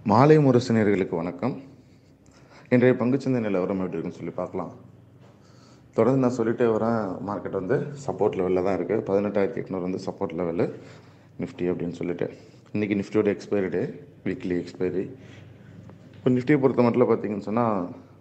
மாலை முரசு வணக்கம் இன்றைய பங்குச்சந்தை நிலவரம் எப்படி இருக்குன்னு சொல்லி பார்க்கலாம் தொடர்ந்து நான் சொல்லிட்டே வரேன் மார்க்கெட் வந்து சப்போர்ட் லெவலில் தான் இருக்குது பதினெட்டாயிரத்தி எட்நூறு வந்து சப்போர்ட் லெவலு நிஃப்டி அப்படின்னு சொல்லிட்டு இன்றைக்கி நிஃப்டியோட எக்ஸ்பைரி டே வீக்லி எக்ஸ்பைரி இப்போ நிஃப்டியை பொறுத்த மட்டும் பார்த்தீங்கன்னு சொன்னால்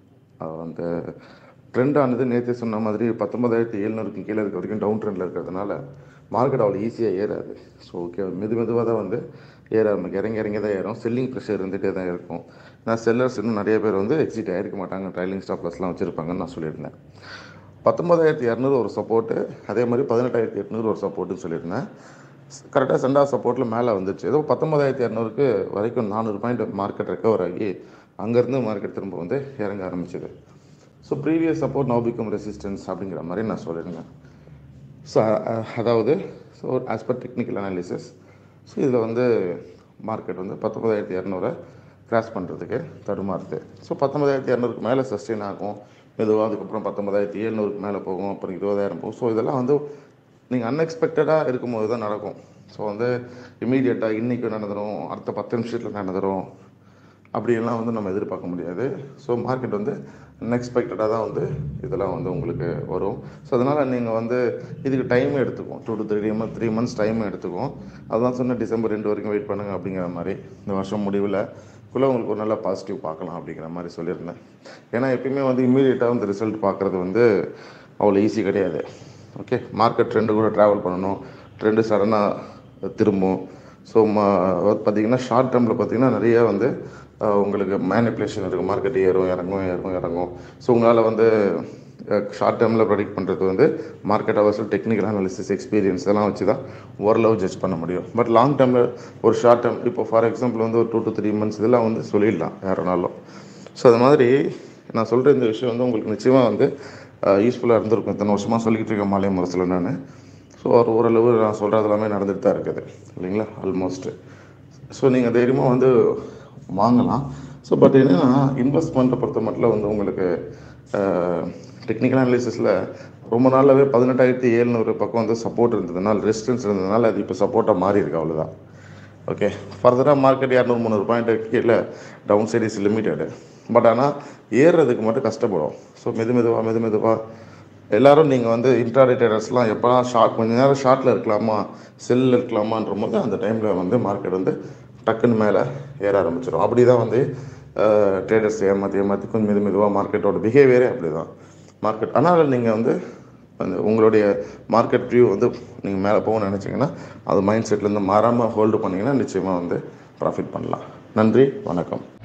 அந்த ட்ரெண்ட் ஆனது நேற்று சொன்ன மாதிரி பத்தொன்பதாயிரத்தி எழுநூறுக்கு கீழே இருக்க வரைக்கும் டவுன் ட்ரெண்டில் இருக்கிறதுனால மார்க்கெட் அவ்வளோ ஈஸியாக ஏறாது ஸோ ஓகே மெது மெதுவாக தான் வந்து ஏற ஆரம்பிக்கும் இறங்கி இறங்கி தான் ஏறும் செல்லிங் ப்ரெஷர் இருந்துகிட்டே தான் இருக்கும் நான் செல்லர்ஸ் இன்னும் நிறைய பேர் வந்து எக்ஸிட் ஆகிருக்க மாட்டாங்க ட்ரைலிங் ஸ்டாப்லஸ்லாம் வச்சுருப்பாங்கன்னு நான் சொல்லியிருந்தேன் பத்தொம்பதாயிரத்தி இரநூறு ஒரு சப்போர்ட்டு அதே மாதிரி பதினெட்டாயிரத்தி எட்நூறு ஒரு சப்போர்ட்டுன்னு சொல்லியிருந்தேன் கரெக்டாக சென்டா சப்போர்ட்டில் மேலே வந்துச்சு ஏதோ பத்தொம்பதாயிரத்தி இரநூறுக்கு வரைக்கும் நானூறு பாயிண்ட் மார்க்கெட் ரெக்கவர் ஆகி அங்கேருந்து மார்க்கெட் திரும்ப வந்து இறங்க ஆரம்பிச்சது so previous support now become resistance அப்படிங்கிற மாதிரி நான் சொல்லியிருந்தேன் ஸோ அதாவது so as per technical analysis so இதில் வந்து மார்க்கெட் வந்து பத்தொம்பதாயிரத்தி இரநூறை கிராஸ் பண்ணுறதுக்கு தடுமாறுது ஸோ பத்தொம்பதாயிரத்தி இரநூறுக்கு மேலே சஸ்டெயின் ஆகும் மெதுவாக அதுக்கப்புறம் பத்தொம்பதாயிரத்தி எழுநூறுக்கு மேலே போகும் அப்புறம் இருபதாயிரம் போகும் ஸோ இதெல்லாம் வந்து நீங்கள் அன்எக்ஸ்பெக்டடாக இருக்கும்போது தான் நடக்கும் ஸோ வந்து இமீடியட்டாக இன்றைக்கி நடந்துடும் அடுத்த பத்து நிமிஷத்தில் நடந்துடும் அப்படியெல்லாம் வந்து நம்ம எதிர்பார்க்க முடியாது ஸோ மார்க்கெட் வந்து அன்எக்ஸ்பெக்டடாக தான் வந்து இதெல்லாம் வந்து உங்களுக்கு வரும் ஸோ அதனால் நீங்கள் வந்து இதுக்கு டைம் எடுத்துக்கும் two to three month three months time எடுத்துக்கும் அதுதான் சொன்ன டிசம்பர் ரெண்டு வரைக்கும் வெயிட் பண்ணுங்கள் அப்படிங்கிற மாதிரி இந்த வருஷம் முடிவில் குள்ளே உங்களுக்கு ஒரு நல்ல பாசிட்டிவ் பார்க்கலாம் அப்படிங்கிற மாதிரி சொல்லியிருந்தேன் ஏன்னா எப்பயுமே வந்து இம்மீடியட்டாக வந்து ரிசல்ட் பார்க்குறது வந்து அவ்வளோ ஈஸி கிடையாது ஓகே மார்க்கெட் ட்ரெண்டு கூட ட்ராவல் பண்ணணும் ட்ரெண்டு சடனாக திரும்பும் ஸோ மா பார்த்தீங்கன்னா ஷார்ட் டேர்மில் பார்த்தீங்கன்னா நிறைய வந்து உங்களுக்கு மேனிப்புலேஷன் இருக்குது மார்க்கெட் ஏறும் இறங்கும் ஏறும் இறங்கும் ஸோ உங்களால் வந்து ஷார்ட் டேர்மில் ப்ரொடிக்ட் பண்ணுறது வந்து மார்க்கெட் அவர்ஸில் டெக்னிக்கல் அனாலிசிஸ் எக்ஸ்பீரியன்ஸ் எல்லாம் வச்சு தான் ஓரளவு ஜட்ஜ் பண்ண முடியும் பட் லாங் டேர்மில் ஒரு ஷார்ட் டேர்ம் இப்போ ஃபார் எக்ஸாம்பிள் வந்து ஒரு டூ டு த்ரீ மந்த்ஸ் இதெல்லாம் வந்து சொல்லிடலாம் யாருனாலும் ஸோ அது மாதிரி நான் சொல்கிற இந்த விஷயம் வந்து உங்களுக்கு நிச்சயமாக வந்து யூஸ்ஃபுல்லாக இருந்திருக்கும் இத்தனை வருஷமாக சொல்லிக்கிட்டு இருக்கேன் மாலை முரசில் நான் ஸோ ஒரு ஓரளவு நான் சொல்கிறது எல்லாமே நடந்துட்டு தான் இருக்குது இல்லைங்களா ஆல்மோஸ்ட்டு ஸோ நீங்கள் தைரியமாக வந்து வாங்கலாம் ஸோ பட் என்னென்னா இன்வெஸ்ட்மெண்ட்டை பொறுத்த மட்டும் வந்து உங்களுக்கு டெக்னிக்கல் அனாலிசிஸில் ரொம்ப நாளாகவே பதினெட்டாயிரத்தி ஏழ்நூறு பக்கம் வந்து சப்போர்ட் இருந்ததுனால ரெசிஸ்டன்ஸ் இருந்ததுனால அது இப்போ சப்போர்ட்டாக மாறி இருக்கு அவ்வளோதான் ஓகே ஃபர்தராக மார்க்கெட் இரநூறு முந்நூறு பாயிண்ட் கீழே down side is limited but ஆனால் ஏறுறதுக்கு மட்டும் கஷ்டப்படும் ஸோ மெது மெதுவாக மெது மெதுவாக எல்லோரும் நீங்கள் வந்து இன்ட்ராடே ட்ரேடர்ஸ்லாம் எப்போ ஷார்ட் கொஞ்ச நேரம் ஷார்ட்டில் இருக்கலாமா செல்லில் இருக்கலாமான்ற போது அந்த டைமில் வந்து மார்க்கெட் வந்து டக்குன்னு மேலே ஏற ஆரம்பிச்சிடும் அப்படி தான் வந்து ட்ரேடர்ஸ் ஏமாற்றி ஏமாற்றி கொஞ்சம் மெது மெதுவாக மார்க்கெட்டோட பிஹேவியரே அப்படி தான் மார்க்கெட் ஆனால் நீங்கள் வந்து அந்த உங்களுடைய மார்க்கெட் வியூ வந்து நீங்கள் மேலே போகணும்னு நினச்சிங்கன்னா அது மைண்ட் செட்லேருந்து மாறாமல் ஹோல்டு பண்ணிங்கன்னா நிச்சயமாக வந்து ப்ராஃபிட் பண்ணலாம் நன்றி வணக்கம்